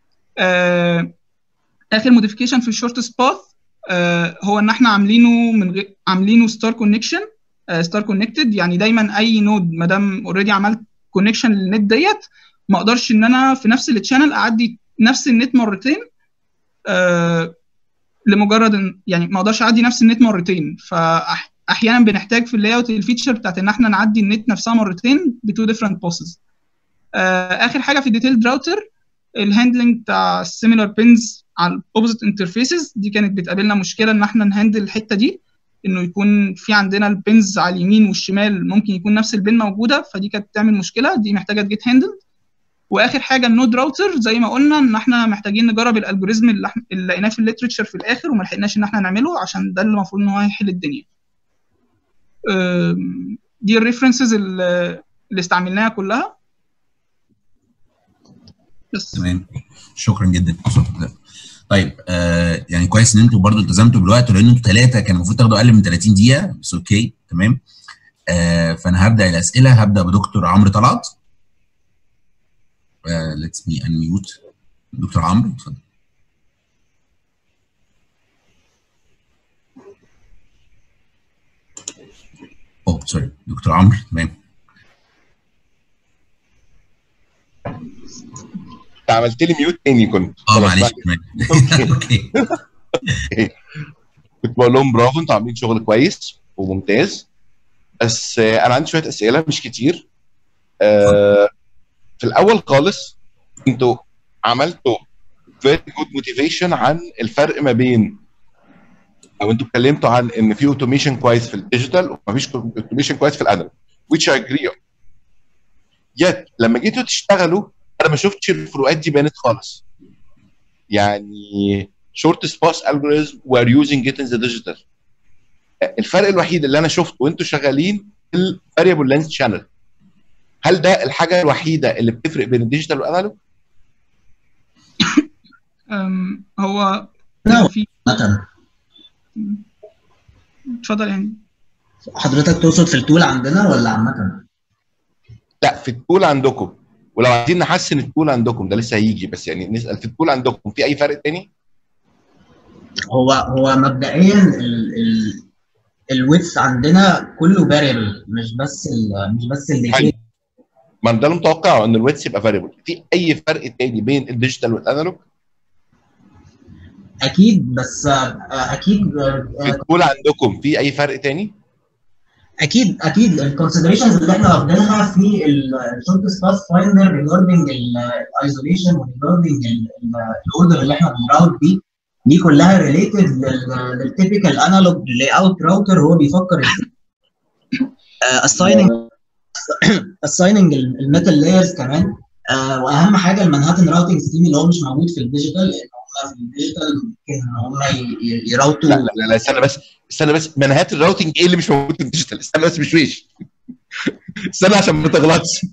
آه اخر موديفيكيشن في الشورتست باث آه هو ان احنا عاملينه من غير عاملينه ستار كونكشن ستار كونكتد يعني دايما اي نود ما دام اوريدي عملت كونكشن للنت ديت ما اقدرش ان انا في نفس التشانل اعدي نفس النت مرتين آه لمجرد ان يعني ما اقدرش اعدي نفس النت مرتين فاحيانا بنحتاج في اللاي اوت الفيتشر بتاعت ان احنا نعدي النت نفسها مرتين بتو ديفرنت بوسز آه اخر حاجه في الديتيلد راوتر الهاندلنج بتاع السيميلار بينز على الاوبوزيت انترفيسز دي كانت بتقابلنا مشكله ان احنا نهندل الحته دي انه يكون في عندنا البنز على اليمين والشمال ممكن يكون نفس البن موجوده فدي كانت تعمل مشكله دي محتاجه تجيت هاندلد واخر حاجه النود راوتر زي ما قلنا ان احنا محتاجين نجرب الالجوريزم اللي احنا اللي لقيناه في الليترشر في الاخر وما لحقناش ان احنا نعمله عشان ده اللي المفروض ان هو هيحل الدنيا أم، دي الريفرنسز اللي اللي استعملناها كلها بس تمام شكرا جدا طيب آه يعني كويس ان انتوا برضو التزمتوا بالوقت لان انتوا ثلاثه كان المفروض تاخدوا اقل من 30 دقيقه بس اوكي تمام آه فانا هبدا الاسئله هبدا بدكتور عمرو طلعت ليتس مي انميوت دكتور عمرو اتفضل اوه سوري دكتور عمرو تمام انت عملت لي ميوت تاني كنت اه خلاص معلش بقى. تمام اوكي كنت بقول لهم برافو انتوا عاملين شغل كويس وممتاز بس آه، انا عندي شويه اسئله مش كتير آه، في الاول خالص انتوا عملتوا very good motivation عن الفرق ما بين او انتوا اتكلمتوا عن ان في اوتوميشن كويس في الديجيتال ومفيش اوتوميشن كويس في الانالوج which I agree on yet لما جيتوا تشتغلوا انا ما شفتش الفروقات دي بانت خالص يعني shortest pass algorithm we're using it in the digital الفرق الوحيد اللي انا شفته وانتوا شغالين الفاريبل لينث شانل هل ده الحاجه الوحيده اللي بتفرق بين الديجيتال والانالوج؟ أم، هو لا. في مثلا اتفضل يعني حضرتك تقصد في التول عندنا ولا عامة؟ لا في التول عندكم ولو عايزين نحسن التول عندكم ده لسه هيجي بس يعني نسال في التول عندكم في اي فرق تاني؟ هو هو مبدئيا ال ال الويتس عندنا كله فاريبل مش بس ال مش بس حلو. الديتيل ما ده المتوقع ان الويتس يبقى فاريبل في اي فرق تاني بين الديجيتال والانالوج؟ اكيد بس آه، اكيد آه، في التول عندكم في اي فرق تاني؟ اكيد اكيد الكونسيدريشنز اللي احنا واخدينها في الشورت باث فايندر ريجاردنج الايزوليشن وريجاردنج الاوردر اللي احنا بنراوت بيه دي كلها ريليتد للتيبيكال انالوج لاي اوت راوتر هو بيفكر ازاي اسايننج اسايننج الميتال لايرز كمان آه، واهم حاجه المانهاتن راوتنج سكيم اللي هو مش موجود في الديجيتال لان هم في الديجيتال ممكن ان هم ي- يراوتوا لا لا لا, لا استنى بس استنى بس منهات الراوتنج ايه اللي مش موجود في الديجيتال؟ استنى بس مش ويش استنى عشان ما تغلطش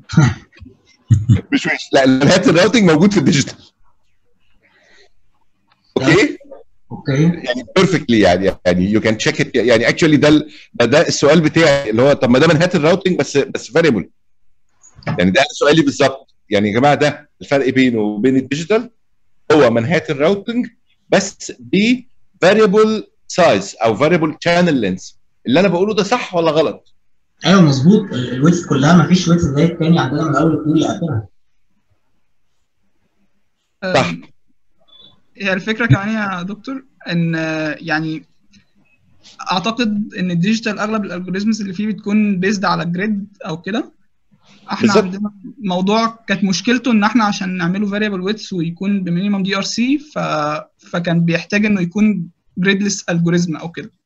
مش ويش لا منهات الراوتنج موجود في الديجيتال اوكي اوكي يعني بيرفكتلي يعني يعني يو كان تشيك ات يعني اكشولي ده ال- ده, ده السؤال بتاعي اللي هو طب ما ده منهات الراوتنج بس بس فاريبل يعني ده سؤالي بالظبط يعني يا جماعه ده الفرق بينه وبين الديجيتال هو منهات الراوتنج بس ب variable size او variable channel length اللي انا بقوله ده صح ولا غلط؟ ايوه مظبوط ال- الويتس كلها ما فيش ويتس زي التاني عندنا من اول الطول لاخرها صح. أم، هي الفكره كمان يا دكتور ان آه، يعني اعتقد ان الديجيتال اغلب الالجوريزمز اللي فيه بتكون بيزد على جريد او كده احنا بالظبط. عندنا موضوع كانت مشكلته ان احنا عشان نعمله فاريبل ويتس ويكون بمينيمم دي ار سي ف... فكان بيحتاج انه يكون جريدلس الجوريزم او كده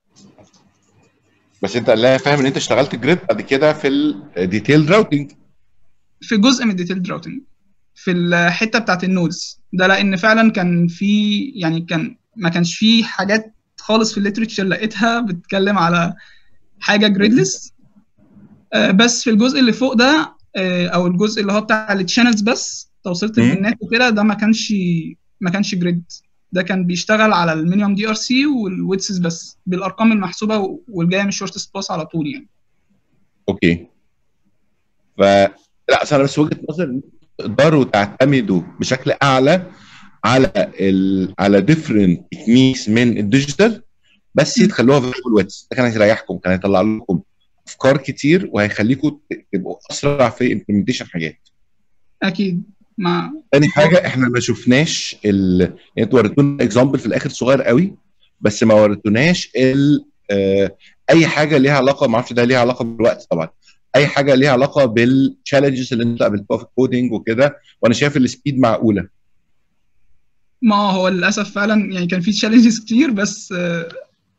بس انت لا فاهم ان انت اشتغلت جريد بعد كده في الديتيل راوتنج في جزء من الديتيل راوتنج في الحته بتاعت النودز ده لان فعلا كان في يعني كان ما كانش في حاجات خالص في الليترشر لقيتها بتتكلم على حاجه جريدلس بس في الجزء اللي فوق ده آه، او الجزء اللي هو بتاع التشانلز بس توصيله مم. البنات وكده ده ما كانش ما كانش جريد ده كان بيشتغل على المينيمم دي ار سي والويتسز بس بالارقام المحسوبه والجايه من الشورت باس على طول يعني اوكي ف لا اصل انا بس وجهه نظري ان انتوا تقدروا تعتمدوا بشكل اعلى على ال... على ديفرنت تكنيكس من الديجيتال بس م. تخلوها فيربال ويتس ده كان هيريحكم كان هيطلع لكم افكار كتير وهيخليكم ت- تبقوا اسرع في امبلمنتيشن حاجات اكيد مع تاني حاجه احنا ما شفناش ال... يعني انتوا وريتونا اكزامبل في الاخر صغير قوي بس ما وريتوناش ال... آه... اي حاجه ليها علاقه ما اعرفش ده ليها علاقه بالوقت طبعا اي حاجه ليها علاقه بالتشالنجز اللي انتوا قابلتوها في الكودينج وكده وانا شايف السبيد معقوله ما هو للاسف فعلا يعني كان في تشالنجز كتير بس آه،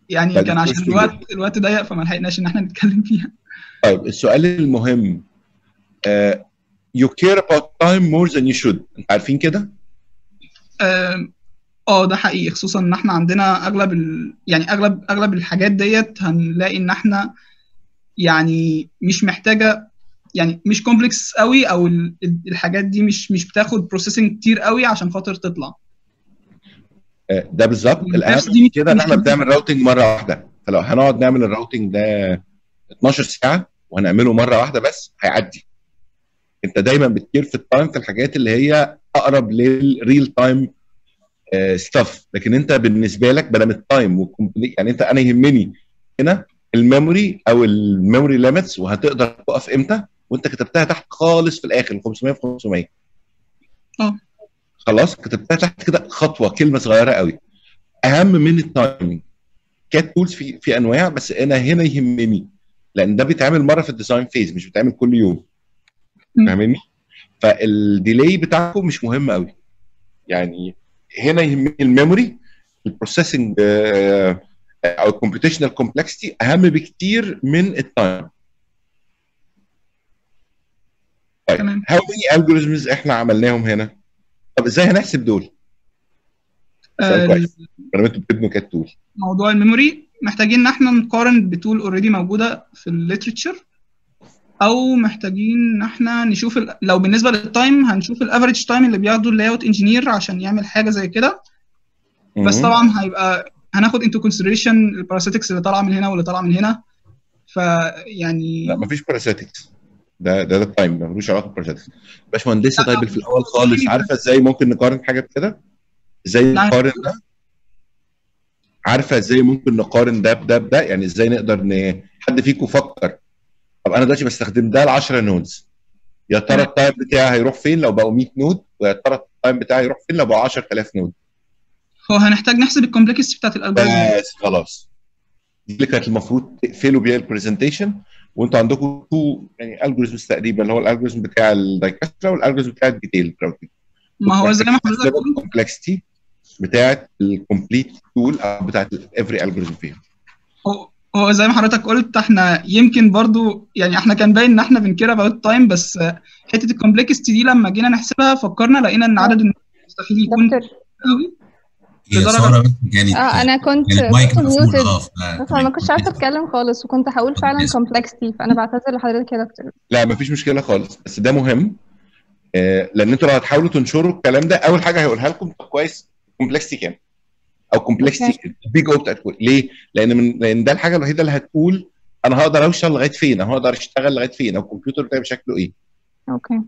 يعني لا، كان دي عشان question الوقت الوقت ضيق فما لحقناش ان احنا نتكلم فيها طيب السؤال المهم آه you care about time more than you should انت عارفين كده؟ آم، اه ده حقيقي خصوصا ان احنا عندنا اغلب ال... يعني اغلب اغلب الحاجات ديت هنلاقي ان احنا يعني مش محتاجه يعني مش كومبلكس قوي او ال- الحاجات دي مش مش بتاخد بروسيسنج كتير قوي عشان خاطر تطلع آه ده بالظبط والنفس الاهم دي من مش- كده ان مش احنا كتير. بنعمل راوتنج مره واحده فلو هنقعد نعمل الراوتنج ده 12 ساعه وهنعمله مره واحده بس هيعدي انت دايما بتكير في التايم في الحاجات اللي هي اقرب للريل تايم ستاف لكن انت بالنسبه لك بدل التايم والكومبليت يعني انت انا يهمني هنا الميموري او الميموري ليميتس وهتقدر تقف امتى وانت كتبتها تحت خالص في الاخر 500 في 500 اه. خلاص كتبتها تحت كده خطوه كلمه صغيره قوي اهم من التايمنج كات تولز في في انواع بس انا هنا يهمني لان ده بيتعمل مره في الديزاين فيز مش بيتعمل كل يوم مم. فاهمني فالديلي بتاعكم مش مهم قوي يعني هنا يهمني الميموري البروسيسنج او الكمبيوتيشنال كومبلكسيتي اهم بكتير من التايم طيب تمام. هاو ماني الجوريزمز احنا عملناهم هنا طب ازاي هنحسب دول؟ سؤال آه، كويس لما انتوا بتبنوا كات تول موضوع الميموري محتاجين ان احنا نقارن بتول اوريدي موجوده في الليترشر او محتاجين ان احنا نشوف ال... لو بالنسبه للتايم هنشوف الافريج تايم اللي بياخده اللاي اوت انجينير عشان يعمل حاجه زي كده بس مم. طبعا هيبقى هناخد انتو كونسيدريشن الباراسيتكس اللي طالعه من هنا واللي طالعه من هنا فيعني لا مفيش باراسيتكس ده ده ده التايم ده ملوش علاقه بالباراسيتكس باشمهندسه طيب في الاول خالص عارفه ازاي ممكن نقارن حاجه بكده؟ ازاي نعم. نقارن ده؟ عارفه ازاي ممكن نقارن ده بده بده؟ يعني ازاي نقدر ن... حد فيكم فكر طب انا دلوقتي بستخدم ده ل 10 نودز يا ترى التايم بتاعي هيروح فين لو بقوا 100 نود ويا ترى التايم بتاعي هيروح فين لو بقوا 10000 نود هو هنحتاج نحسب الكومبلكسيتي بتاعت الالجوريزم بس خلاص دي اللي كانت المفروض تقفلوا بيها البرزنتيشن وانتوا عندكم تو يعني الجوريزمز تقريبا اللي هو الالجوريزم بتاع الدايكاسترا والالجوريزم بتاع الديتيل ما هو زي ما حضرتك قلت الكومبلكسيتي بتاعت الكومبليت تول او بتاعت افري الجوريزم فيهم هو- هو زي ما حضرتك قلت احنا يمكن برضو يعني احنا كان باين ان احنا بنكير اباوت تايم بس حته الكومبلكسيتي دي لما جينا نحسبها فكرنا لقينا ان عدد الناس مستحيل يكون دكتور قوي هي لدرجة- ساره بس كانت اه انا كنت كانت مايك كنت مقفول muted. اه ف- بس أنا ما كنتش عارفه اتكلم خالص وكنت هقول فعلا اسف. complexity فانا بعتذر لحضرتك يا دكتور لا مفيش مشكله خالص بس ده مهم آه لان انتوا لو هتحاولوا تنشروا الكلام ده اول حاجه هيقولها لكم طب كويس كومبلكسيتي كام او كومبلكسيتي البيج او بتاعت كل- ليه؟ لان من لان ده الحاجه الوحيده اللي هتقول انا هقدر اوصل لغايه فين او هقدر اشتغل لغايه فين او الكمبيوتر بتاعي بشكله ايه اوكي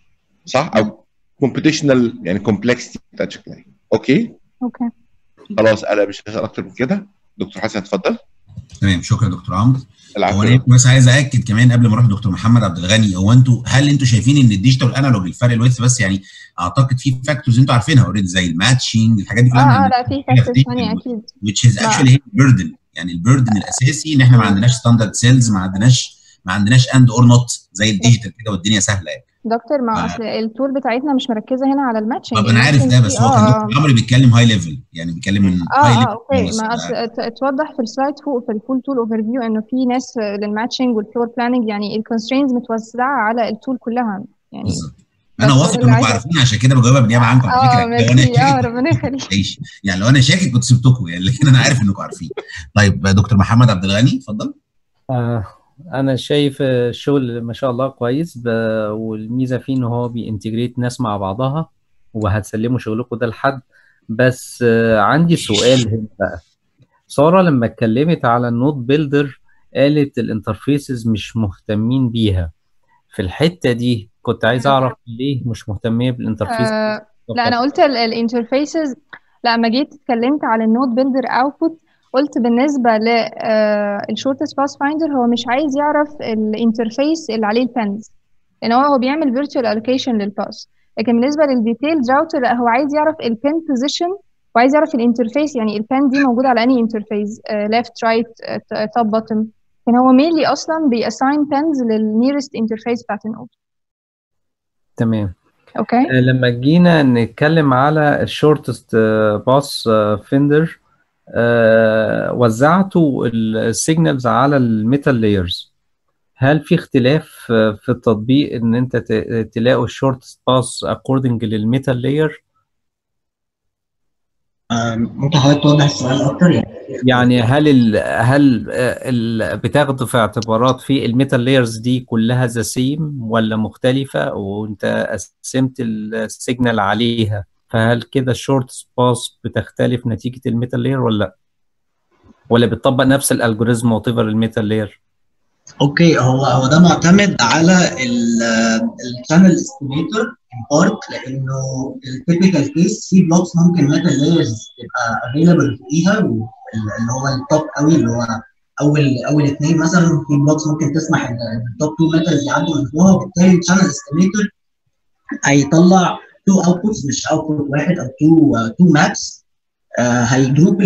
صح او كومبيتيشنال يعني كومبلكسيتي بتاعت شكلها ايه اوكي اوكي خلاص انا مش هسال اكتر من كده دكتور حسن اتفضل تمام شكرا دكتور عمرو هو العفو انا بس عايز ااكد كمان قبل ما اروح دكتور محمد عبد الغني هو انتوا هل انتوا شايفين ان الديجيتال والانالوج الفرق الويث بس يعني اعتقد في فاكتورز انتوا عارفينها اوريدي زي الماتشنج الحاجات دي اه كلها اه من- لا في فيها فاكتورز فريق ثانيه يعني. اكيد which is ما- actually هي البيردن يعني البيردن الاساسي ان احنا ما عندناش ستاندرد سيلز ما عندناش ما عندناش اند اور نوت زي الديجيتال كده والدنيا سهله يعني دكتور ما آه. اصل التول بتاعتنا مش مركزه هنا على الماتشنج طب انا عارف ده بس هو كان اه دكتور عمرو بيتكلم هاي ليفل يعني بيتكلم من اه هاي اه ليفل اوكي ما اصل ات- اتوضح في السلايد فوق في الفول تول اوفر فيو انه في ناس للماتشنج والفلور بلاننج يعني الكونسترينز متوزعه على التول كلها يعني بالظبط انا بس واثق اللي انكم عايزة- عارفين عشان كده بجاوبها بالنيابه عنكم على اه فكره لو انا ميرسي اه شاكك ربنا يخليك تعيش يعني لو انا شاكك كنت سبتكم يعني لكن انا عارف انكم عارفين طيب دكتور محمد عبد الغني اتفضل آه، أنا شايف آه، الشغل ما شاء الله كويس ب... والميزة فيه إن هو بينتجريت ناس مع بعضها وهتسلموا شغلكم ده لحد بس آه، عندي سؤال هنا بقى سارة لما اتكلمت على النود بيلدر قالت الانترفيسز مش مهتمين بيها في الحتة دي كنت عايز أعرف ليه مش مهتمية بالانترفيس آه لا انا قلت الانترفيسز لا لما جيت اتكلمت على النود بيلدر اوتبوت قلت بالنسبه للشورتست باس فايندر هو مش عايز يعرف الانترفيس اللي عليه البنز لان هو هو بيعمل فيرتشوال الوكيشن للباس لكن بالنسبه للديتيلز راوتر لا هو عايز يعرف البن بوزيشن وعايز يعرف الانترفيس يعني البن دي موجوده على انهي انترفيس ليفت رايت توب بوتtom كان هو مينلي اصلا بيأساين بنز للنيرست انترفيس بتاعت النود تمام اوكي آه، لما جينا نتكلم على الشورتست باس فيندر آه، وزعتوا السيجنالز على الميتال لايرز هل في اختلاف آه، في التطبيق ان انت ت- تلاقوا الشورت باس اكوردنج للميتال لاير آم، ممكن حضرتك توضح السؤال اكتر يعني يعني هل ال هل آه، ال بتاخدوا في اعتبارات في الميتال لايرز دي كلها ذا سيم ولا مختلفة وانت قسمت السيجنال عليها فهل كده الشورت باس بتختلف نتيجة الميتال لاير ولا لا؟ ولا بتطبق نفس الالجوريزم وات ايفر الميتال لاير؟ اوكي هو هو ده معتمد على الشانل استيميتور ان بارت لانه التيبيكال كيس في بلوكس ممكن ميتال لايرز تبقى افيلبل فوقيها اللي هو التوب قوي اللي هو اول اول اثنين مثلا في بلوكس ممكن تسمح ان التوب تو ميتالز يعدوا من فوقها وبالتالي الشانل استيميتور هيطلع تو اوتبوتس مش اوتبوت واحد او تو تو مابس هيجروب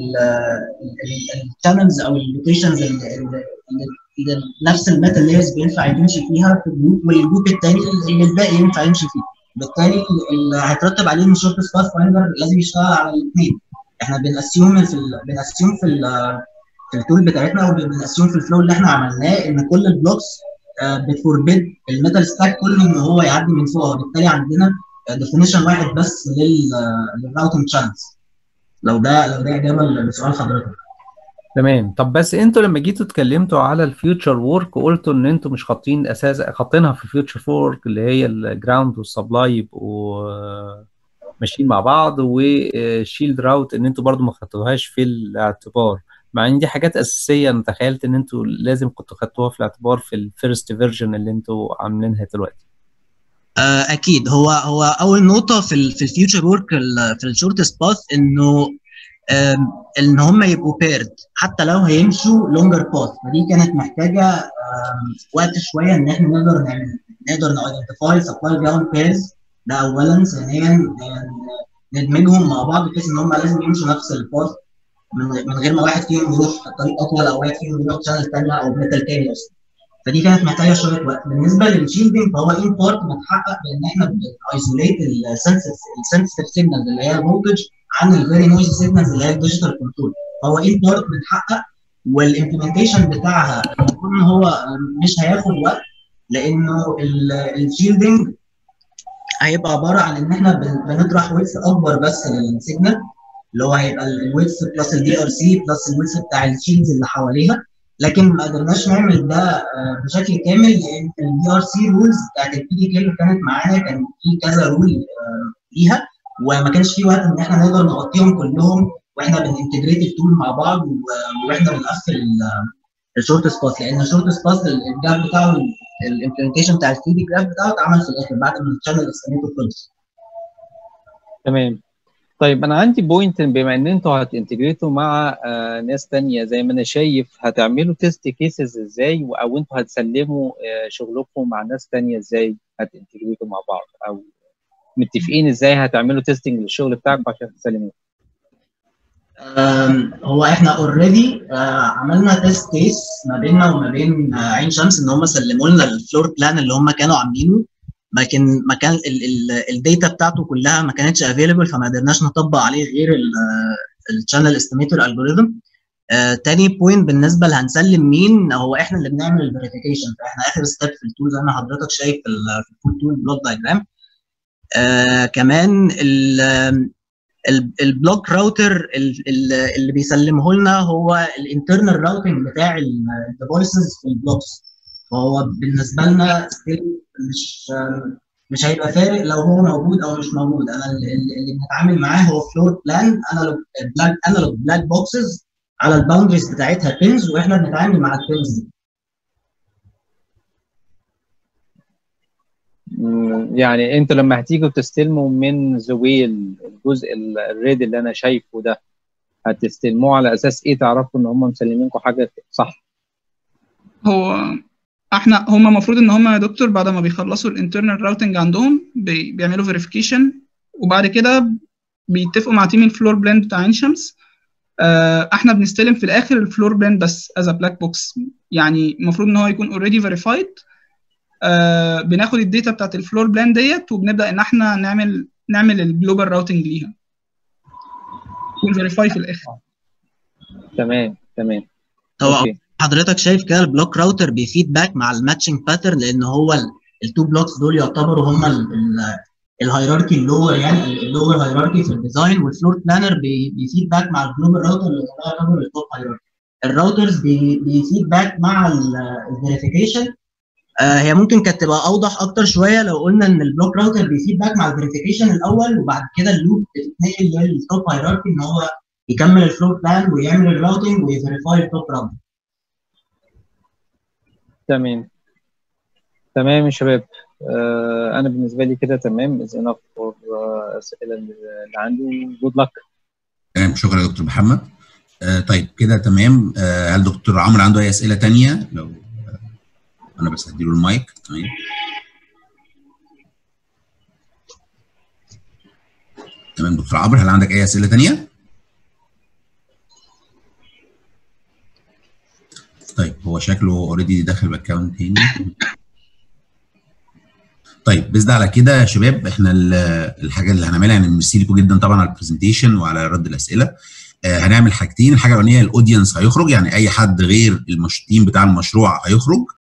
الشانلز او اللوكيشنز اللي نفس الميتال لايرز بينفع يمشي فيها في الجروب والجروب الثاني اللي الباقي ينفع يمشي فيه بالتالي اللي هيترتب عليه ان الشورت سباس فايندر لازم يشتغل على الاثنين احنا بنقسمهم في ال... بنقسمهم في ال... في التول بتاعتنا وبنقسمهم في الفلو اللي احنا عملناه ان كل البلوكس بتفوربيد الميتال ستاك كله ان هو يعدي من فوق وبالتالي عندنا ديفينيشن واحد بس لل للراوتنج شانلز لو ده لو ده اجابه لسؤال حضرتك تمام طب بس انتوا لما جيتوا اتكلمتوا على الفيوتشر وورك قلتوا ان انتوا مش حاطين اساس حاطينها في الفيوتشر وورك اللي هي الجراوند والسبلاي يبقوا ماشيين مع بعض وشيلد راوت ان انتوا برضو ما خدتوهاش في الاعتبار مع ان دي حاجات اساسيه انا تخيلت ان انتوا لازم كنتوا خدتوها في الاعتبار في الفيرست فيرجن اللي انتوا عاملينها دلوقتي اكيد هو هو اول نقطه في ال في الفيوتشر ورك في الشورت باث انه ان هم يبقوا بيرد حتى لو هيمشوا لونجر باث فدي كانت محتاجه وقت شويه ان احنا نقدر نعمل نقدر نايدنتيفاي سبلاي جراوند بيرز ده اولا ثانيا ندمجهم مع بعض بحيث ان هم لازم يمشوا نفس الباث من غير ما واحد فيهم يروح طريق اطول او واحد فيهم يروح شانل ثانيه او ميتال تاني اصلا فدي كانت محتاجه شويه وقت بالنسبه للشيلدنج فهو ان بارت متحقق بان احنا بنايزوليت السنسيتيف سيجنالز اللي هي الفولتج عن الفيري نويز سيجنالز اللي هي الديجيتال كنترول فهو ان بارت متحقق والامبلمنتيشن بتاعها المفروض ان هو مش هياخد وقت لانه الشيلدنج هيبقى عباره عن ان احنا بنطرح ويتس اكبر بس للسيجنال اللي هو هيبقى الويتس بلس الدي ار سي بلس الويتس بتاع الشيلدز اللي حواليها لكن ما قدرناش نعمل ده بشكل كامل لان الدي ار سي رولز بتاعت البي دي كي اللي كانت معانا كان في كذا رول ليها وما كانش في وقت ان احنا نقدر نغطيهم كلهم واحنا بننتجريت التول مع بعض واحنا بنقفل الشورت سباس لان الشورت سباس الجراف بتاعه الامبلمنتيشن بتاع الثري دي جراف بتاعه اتعمل في الاخر بعد ما الشانل استنيته خلص تمام طيب انا عندي بوينت بما ان انتوا هتنتجريتوا مع آه ناس تانية زي ما انا شايف هتعملوا تيست كيسز ازاي او انتوا هتسلموا آه شغلكم مع ناس تانية ازاي هتنتجريتوا مع بعض او متفقين ازاي هتعملوا تيستنج للشغل بتاعكم عشان تسلموه هو احنا اوريدي عملنا تيست كيس ما بيننا وما بين عين شمس ان هم سلموا لنا الفلور بلان اللي هم كانوا عاملينه لكن ما كان الداتا بتاعته كلها ما كانتش افيلبل فما قدرناش نطبق عليه غير الشانل استيميتور الجوريزم تاني بوينت بالنسبه اللي هنسلم مين هو احنا اللي بنعمل الفيريفيكيشن فاحنا اخر ستيب في التول زي ما حضرتك شايف في الفول تول بلوك دايجرام آه كمان البلوك راوتر اللي بيسلمه لنا هو الانترنال راوتنج بتاع الديفايسز في البلوكس فهو بالنسبه لنا مش مش هيبقى فارق لو هو موجود او مش موجود انا اللي بنتعامل معاه هو فلور بلان انالوج بلاك انالوج بلاك بوكسز على الباوندريز بتاعتها بينز واحنا بنتعامل مع البينز دي يعني انتوا لما هتيجوا تستلموا من زويل الجزء الريد اللي انا شايفه ده هتستلموه على اساس ايه تعرفوا ان هم مسلمينكم حاجه صح هو احنا هم المفروض ان هم يا دكتور بعد ما بيخلصوا الانترنال راوتنج عندهم بي بيعملوا فيريفيكيشن وبعد كده بيتفقوا مع تيم الفلور بلان بتاع عين شمس اه احنا بنستلم في الاخر الفلور بلان بس از بلاك بوكس يعني المفروض ان هو يكون اوريدي فيريفايد آه بناخد الداتا بتاعت الفلور بلان ديت وبنبدا ان احنا نعمل نعمل الجلوبال راوتنج ليها ونفيريفاي في الاخر تمام تمام هو اوكي حضرتك شايف كده البلوك راوتر بيفيدباك مع الماتشنج باترن لان هو التو بلوكس دول يعتبروا هم الهيراركي اللور يعني اللور هيراركي في الديزاين والفلور بلانر بيفيدباك مع الجلوبال راوتر اللي هو يعتبر التوب هيراركي الراوترز بيفيدباك مع الفيريفيكيشن هي ممكن كانت تبقى اوضح اكتر شويه لو قلنا ان البلوك راوتر بيفيدباك مع الفيريفيكيشن الاول وبعد كده اللوب بتتنقل للتوب هيراركي ان هو يكمل الفلور بلان ويعمل الراوتنج ويفيريفاي التوب راوتر تمام تمام يا شباب آه انا بالنسبه لي كده تمام از انف فور الاسئله اللي عندي جود لك تمام شكرا يا دكتور محمد آه طيب كده تمام آه هل دكتور عمرو عنده اي اسئله تانية لو آه انا بس هديله المايك تمام تمام دكتور عمرو هل عندك اي اسئله تانية طيب هو شكله اوريدي داخل باكونت تاني طيب بس ده على كده يا شباب احنا الحاجه اللي هنعملها يعني نمسي لكم جدا طبعا على البرزنتيشن وعلى رد الاسئله آه هنعمل حاجتين الحاجه الاولانيه الاودينس هيخرج يعني اي حد غير التيم بتاع المشروع هيخرج